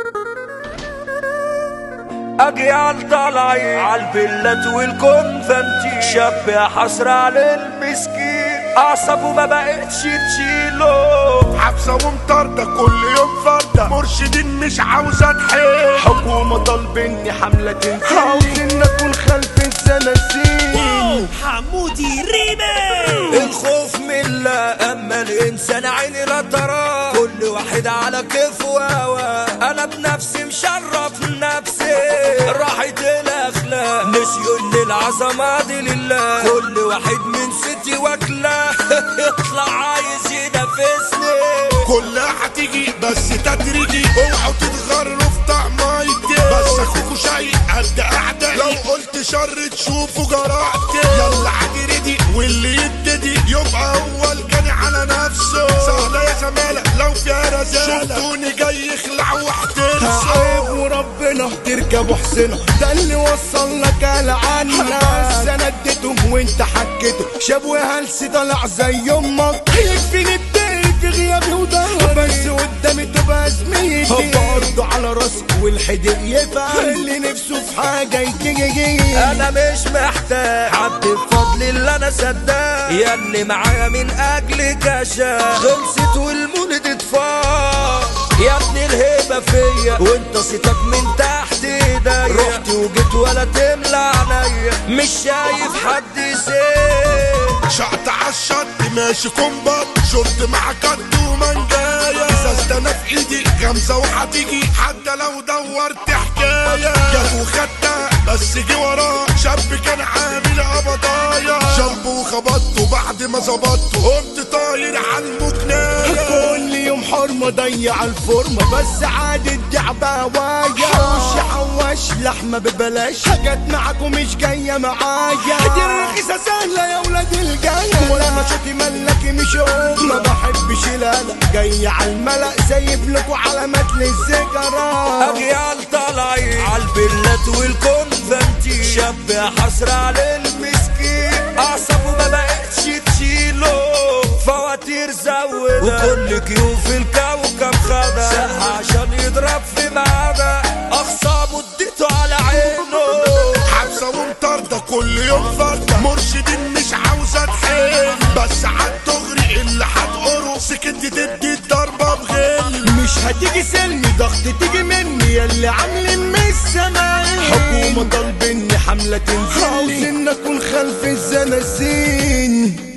أجيال طالعين عالفيلات والكونفنتي شاب يا حسرة على المسكين أعصابه ما بقتش تشيله حبسة ومطاردة كل يوم فردة مرشدين مش عاوزة تحل حكومة طالبني حملة تنسي عاوزين اكون خلف السناسين حمودي ريمي الخوف من الله أما الإنسان عيني لا ترى كل واحد على كيف وهوى أنا بنفسي مشرف نفسي راحة الأخلاق نسيوا إن العظمة دي لله كل واحد من ستي واكلة يطلع عايز ينافسني كلها هتيجي بس تدريجي اوعوا تتغروا في طعمايتي بس اخوكوا شاي قد قعدة لو قلت شر تشوفوا جرأتي يلا عادي ردي واللي يبتدي يبقى هو الجاني على نفسه سهلة يا زمالة لو فيها رزالة شفتوني جاي يخلع واحترسه عيب وربنا تركبوا حسنا ده اللي وصل لك العنا بس انا اديته وانت حكيته شاب هلس طلع زي امك يكفيني الداري في غيابي وضهري بس قدامي تبقى زميلتي برضه على راسي والحدق يفهم اللي نفسه في حاجه يجي انا مش محتاج حد بفضل اللي انا صدق يا اللي معايا من اجل كشا خلصت والمولد اتفاق يا ابن الهيبة فيا وانت صيتك من تحت ايديا رحت وجيت ولا تملى عينيا مش شايف حد يسيب شقط عالشط ماشي كومبات شرط مع كت ومنجاية ازازة انا في ايدي غمزة وهتيجي حتى لو دورت حكاية جت وخدتها بس جه وراه شاب كان عامل قبضايا جنبه وخبطته بعد ما ظبطته قمت طاير على المكناية كل يوم حرمة ضيع الفورمة بس عادي الدعبة وايا حوش حواش لحمة ببلاش حاجات معاكم مش جاية معايا دي الرخيصة سهلة يا ولاد الجاية ولا مشيتي ملكي مش أم ما بحبش لا لا جاي على الملأ سايب لكم علامات للذكرى اجيال طالعين عالفيلات والكونفنتي شاب يا حسرة على المسكين اعصابه ما بقتش تشيله فواتير زودة وكل كيوف الكوكب خدها ساحة عشان يضرب في ميعادها اخصامه اديته على عينه حبسة ومطاردة كل يوم فردة مرشدين مش عاوزة تحل بس عالدغري اللي هتقره سكت تدي الضربة بغل مش هتيجي سلمي ضغط تيجي مني ياللي عاملين من السماء حكومة طالبني حملة تنزل عاوزين اكون خلف الزنازين